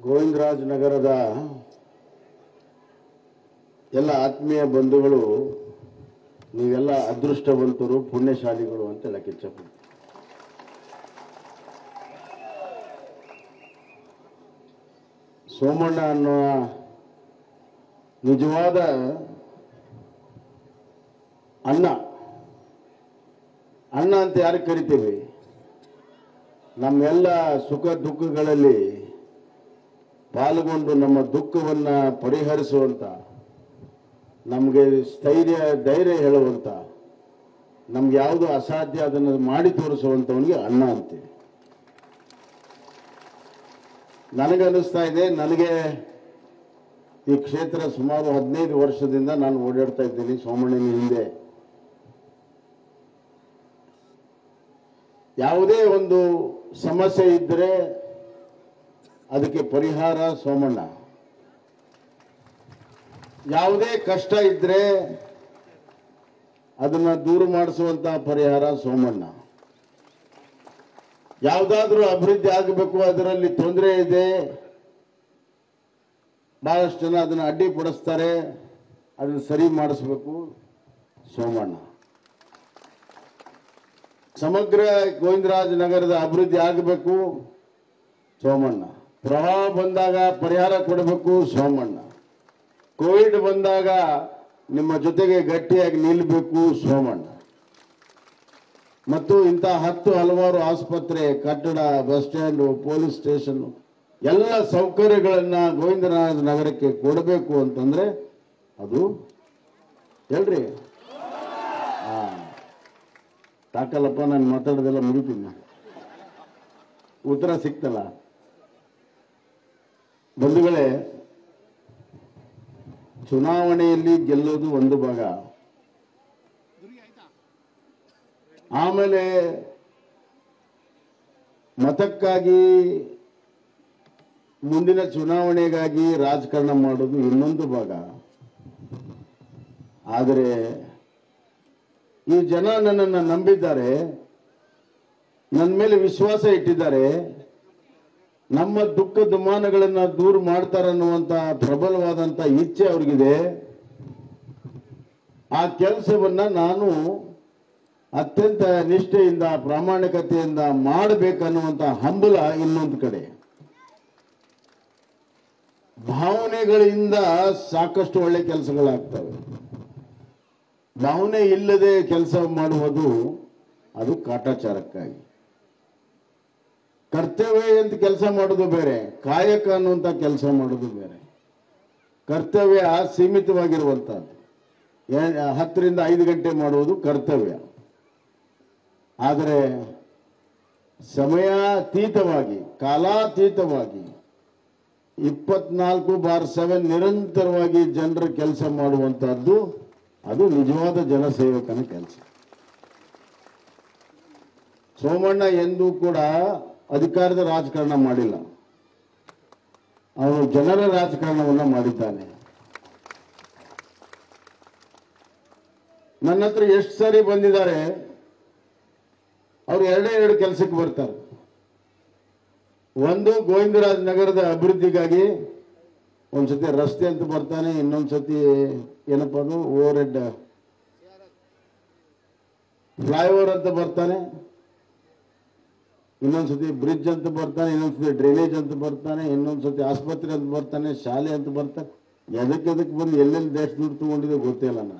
ಗೋವಿಂದರಾಜ್ ನಗರದ ಎಲ್ಲ ಆತ್ಮೀಯ ಬಂಧುಗಳು ನೀವೆಲ್ಲ ಅದೃಷ್ಟವಂತರು ಪುಣ್ಯಶಾಲಿಗಳು ಅಂತ ಹೇಳಕ್ಕೆ ಇಚ್ಛಪಡ್ತೀನಿ ಸೋಮಣ್ಣ ಅನ್ನುವ ನಿಜವಾದ ಅಣ್ಣ ಅಣ್ಣ ಅಂತ ಯಾರು ಕರಿತೀವಿ ನಮ್ಮೆಲ್ಲ ಸುಖ ದುಃಖಗಳಲ್ಲಿ ಪಾಲ್ಗೊಂಡು ನಮ್ಮ ದುಃಖವನ್ನ ಪರಿಹರಿಸುವಂತ ನಮಗೆ ಸ್ಥೈರ್ಯ ಧೈರ್ಯ ಹೇಳುವಂತ ನಮ್ಗೆ ಯಾವುದು ಅಸಾಧ್ಯ ಅದನ್ನು ಮಾಡಿ ತೋರಿಸುವಂತವನಿಗೆ ಅಣ್ಣ ಅಂತೀವಿ ನನಗನ್ನಿಸ್ತಾ ಇದೆ ನನಗೆ ಈ ಕ್ಷೇತ್ರ ಸುಮಾರು ಹದಿನೈದು ವರ್ಷದಿಂದ ನಾನು ಓಡಾಡ್ತಾ ಇದ್ದೀನಿ ಸೋಮಣ್ಣನ ಹಿಂದೆ ಯಾವುದೇ ಒಂದು ಸಮಸ್ಯೆ ಇದ್ದರೆ ಅದಕ್ಕೆ ಪರಿಹಾರ ಸೋಮಣ್ಣ ಯಾವುದೇ ಕಷ್ಟ ಇದ್ರೆ ಅದನ್ನ ದೂರ ಮಾಡಿಸುವಂತಹ ಪರಿಹಾರ ಸೋಮಣ್ಣ ಯಾವುದಾದ್ರೂ ಅಭಿವೃದ್ಧಿ ಆಗಬೇಕು ಅದರಲ್ಲಿ ತೊಂದರೆ ಇದೆ ಬಹಳಷ್ಟು ಜನ ಅದನ್ನು ಅಡ್ಡಿಪಡಿಸ್ತಾರೆ ಅದನ್ನು ಸರಿ ಮಾಡಿಸ್ಬೇಕು ಸೋಮಣ್ಣ ಸಮಗ್ರ ಗೋವಿಂದರಾಜ ನಗರದ ಅಭಿವೃದ್ಧಿ ಆಗಬೇಕು ಸೋಮಣ್ಣ ಪ್ರವಾಹ ಬಂದಾಗ ಪರಿಹಾರ ಕೊಡಬೇಕು ಸೋಮಣ್ಣ ಕೋವಿಡ್ ಬಂದಾಗ ನಿಮ್ಮ ಜೊತೆಗೆ ಗಟ್ಟಿಯಾಗಿ ನಿಲ್ಲಬೇಕು ಸೋಮಣ್ಣ ಮತ್ತು ಇಂಥ ಹತ್ತು ಹಲವಾರು ಆಸ್ಪತ್ರೆ ಕಟ್ಟಡ ಬಸ್ ಸ್ಟ್ಯಾಂಡು ಪೊಲೀಸ್ ಸ್ಟೇಷನ್ ಎಲ್ಲ ಸೌಕರ್ಯಗಳನ್ನ ಗೋವಿಂದರಾಜ ನಗರಕ್ಕೆ ಕೊಡಬೇಕು ಅಂತಂದ್ರೆ ಅದು ಹೇಳ್ರಿ ಹಾ ಸಾಕಲ್ಲಪ್ಪ ನಾನು ಮಾತಾಡೋದೆಲ್ಲ ಮುಗಿತೀನಿ ನಾನು. ಉತ್ತರ ಸಿಕ್ತಲ್ಲ ಬಂಧುಗಳೇ ಚುನಾವಣೆಯಲ್ಲಿ ಗೆಲ್ಲೋದು ಒಂದು ಭಾಗ ಆಮೇಲೆ ಮತಕ್ಕಾಗಿ ಮುಂದಿನ ಚುನಾವಣೆಗಾಗಿ ರಾಜಕಾರಣ ಮಾಡೋದು ಇನ್ನೊಂದು ಭಾಗ ಆದರೆ ಈ ಜನ ನನ್ನನ್ನು ನಂಬಿದ್ದಾರೆ ನನ್ನ ಮೇಲೆ ವಿಶ್ವಾಸ ಇಟ್ಟಿದ್ದಾರೆ ನಮ್ಮ ದುಃಖ ದುಮಾನಗಳನ್ನ ದೂರ ಮಾಡ್ತಾರನ್ನುವಂತ ಪ್ರಬಲವಾದಂತ ಇಚ್ಛೆ ಅವ್ರಿಗಿದೆ ಆ ಕೆಲಸವನ್ನ ನಾನು ಅತ್ಯಂತ ನಿಷ್ಠೆಯಿಂದ ಪ್ರಾಮಾಣಿಕತೆಯಿಂದ ಮಾಡಬೇಕನ್ನುವಂತ ಹಂಬಲ ಇನ್ನೊಂದು ಕಡೆ ಭಾವನೆಗಳಿಂದ ಸಾಕಷ್ಟು ಒಳ್ಳೆ ಕೆಲಸಗಳಾಗ್ತವೆ ಭಾವನೆ ಇಲ್ಲದೆ ಕೆಲಸ ಮಾಡುವುದು ಅದು ಕಾಟಾಚಾರಕ್ಕಾಗಿ ಕರ್ತವ್ಯ ಅಂತ ಕೆಲಸ ಮಾಡೋದು ಬೇರೆ ಕಾಯಕ ಅನ್ನುವಂಥ ಕೆಲಸ ಮಾಡೋದು ಬೇರೆ ಕರ್ತವ್ಯ ಸೀಮಿತವಾಗಿರುವಂಥದ್ದು ಏ- ಹತ್ತರಿಂದ ಐದು ಗಂಟೆ ಮಾಡುವುದು ಕರ್ತವ್ಯ ಆದರೆ ಸಮಯಾತೀತವಾಗಿ ಕಾಲಾತೀತವಾಗಿ ಇಪ್ಪತ್ನಾಲ್ಕು ಬಾರ್ ಸೆವೆನ್ ನಿರಂತರವಾಗಿ ಜನರ ಕೆಲಸ ಮಾಡುವಂತಹದ್ದು ಅದು ನಿಜವಾದ ಜನಸೇವಕನ ಕೆಲಸ ಸೋಮಣ್ಣ ಎಂದೂ ಕೂಡ ಅಧಿಕಾರದ ರಾಜಕಾರಣ ಮಾಡಿಲ್ಲ ಅವನು ಜನರ ರಾಜಕಾರಣವನ್ನ ಮಾಡಿದ್ದಾನೆ ನನ್ನ ಹತ್ರ ಎಷ್ಟು ಸಾರಿ ಬಂದಿದ್ದಾರೆ ಅವ್ರು ಎರಡೇ ಎರಡು ಕೆಲಸಕ್ಕೆ ಬರ್ತಾರೆ ಒಂದು ಗೋವಿಂದರಾಜ್ ನಗರದ ಅಭಿವೃದ್ಧಿಗಾಗಿ ಒಂದ್ಸತಿ ರಸ್ತೆ ಅಂತ ಬರ್ತಾನೆ ಇನ್ನೊಂದ್ಸತಿ ಏನಪ್ಪ ಅದು ಓವರ್ ಹೆಡ್ ಫ್ಲೈಓವರ್ ಅಂತ ಬರ್ತಾನೆ ಇನ್ನೊಂದ್ಸತಿ ಬ್ರಿಡ್ಜ್ ಅಂತ ಬರ್ತಾನೆ ಇನ್ನೊಂದ್ಸತಿ ಡ್ರೈನೇಜ್ ಅಂತ ಬರ್ತಾನೆ ಇನ್ನೊಂದ್ಸತಿ ಆಸ್ಪತ್ರೆ ಅಂತ ಬರ್ತಾನೆ ಶಾಲೆ ಅಂತ ಬರ್ತಾನೆ ಎದಕ್ಕೆ ಎದಕ್ಕೆ ಬಂದು ಎಲ್ಲೆಲ್ಲಿ ದೇಶ ದುಡ್ಡು ತಗೊಂಡಿದೆ ಗೊತ್ತಿಲ್ಲ ನಾನು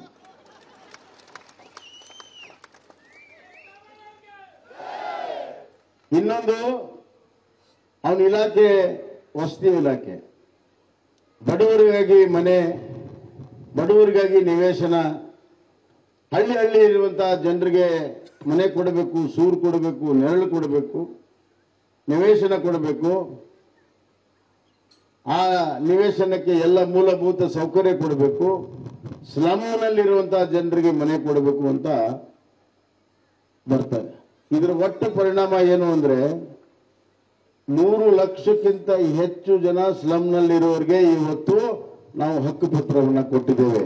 ಇನ್ನೊಂದು ಅವನ ಇಲಾಖೆ ವಸತಿ ಇಲಾಖೆ ಬಡವರಿಗಾಗಿ ಮನೆ ಬಡವರಿಗಾಗಿ ನಿವೇಶನ ಹಳ್ಳಿ ಹಳ್ಳಿ ಇರುವಂತಹ ಜನರಿಗೆ ಮನೆ ಕೊಡಬೇಕು ಸೂರು ಕೊಡಬೇಕು ನೆರಳು ಕೊಡಬೇಕು ನಿವೇಶನ ಕೊಡಬೇಕು ಆ ನಿವೇಶನಕ್ಕೆ ಎಲ್ಲ ಮೂಲಭೂತ ಸೌಕರ್ಯ ಕೊಡಬೇಕು ಸ್ಲಮ್ನಲ್ಲಿರುವಂತಹ ಜನರಿಗೆ ಮನೆ ಕೊಡಬೇಕು ಅಂತ ಬರ್ತಾರೆ ಇದರ ಒಟ್ಟು ಪರಿಣಾಮ ಏನು ಅಂದ್ರೆ ಮೂರು ಲಕ್ಷಕ್ಕಿಂತ ಹೆಚ್ಚು ಜನ ಸ್ಲಮ್ನಲ್ಲಿರುವವರಿಗೆ ಇವತ್ತು ನಾವು ಹಕ್ಕುಪತ್ರವನ್ನು ಕೊಟ್ಟಿದ್ದೇವೆ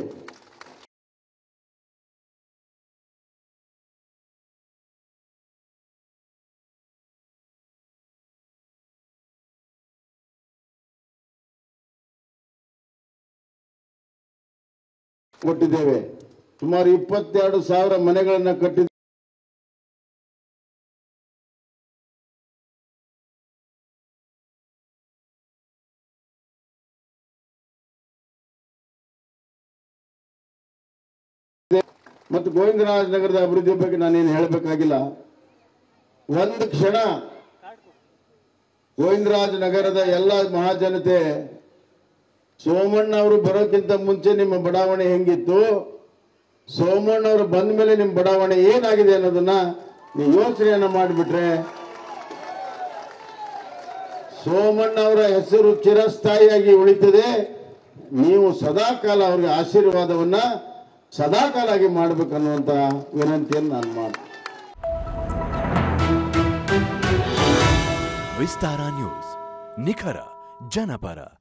ಕೊಟ್ಟಿದ್ದೇವೆ ಸುಮಾರು ಇಪ್ಪತ್ತೆರಡು ಸಾವಿರ ಮನೆಗಳನ್ನು ಕಟ್ಟಿದ್ದೇವೆ ಮತ್ತು ಗೋವಿಂದರಾಜ ನಗರದ ಅಭಿವೃದ್ಧಿ ಬಗ್ಗೆ ನಾನೇನು ಹೇಳಬೇಕಾಗಿಲ್ಲ ಒಂದು ಕ್ಷಣ ಗೋವಿಂದರಾಜ ನಗರದ ಎಲ್ಲ ಮಹಾಜನತೆ ಸೋಮಣ್ಣ ಅವರು ಬರೋಕ್ಕಿಂತ ಮುಂಚೆ ನಿಮ್ಮ ಬಡಾವಣೆ ಹೆಂಗಿತ್ತು ಸೋಮಣ್ಣ ಅವರು ಬಂದ ಮೇಲೆ ನಿಮ್ಮ ಬಡಾವಣೆ ಏನಾಗಿದೆ ಅನ್ನೋದನ್ನ ನೀವು ಯೋಚನೆಯನ್ನ ಮಾಡಿಬಿಟ್ರೆ ಸೋಮಣ್ಣ ಅವರ ಹೆಸರು ಚಿರಸ್ಥಾಯಿಯಾಗಿ ಉಳಿತದೆ ನೀವು ಸದಾಕಾಲ ಅವರಿಗೆ ಆಶೀರ್ವಾದವನ್ನ ಸದಾಕಾಲ ಆಗಿ ಮಾಡ್ಬೇಕನ್ನುವಂತ ವಿನಂತಿಯನ್ನು ನಾನು ಮಾಡ್ತೀನಿ ವಿಸ್ತಾರ ನ್ಯೂಸ್ ನಿಖರ ಜನಪರ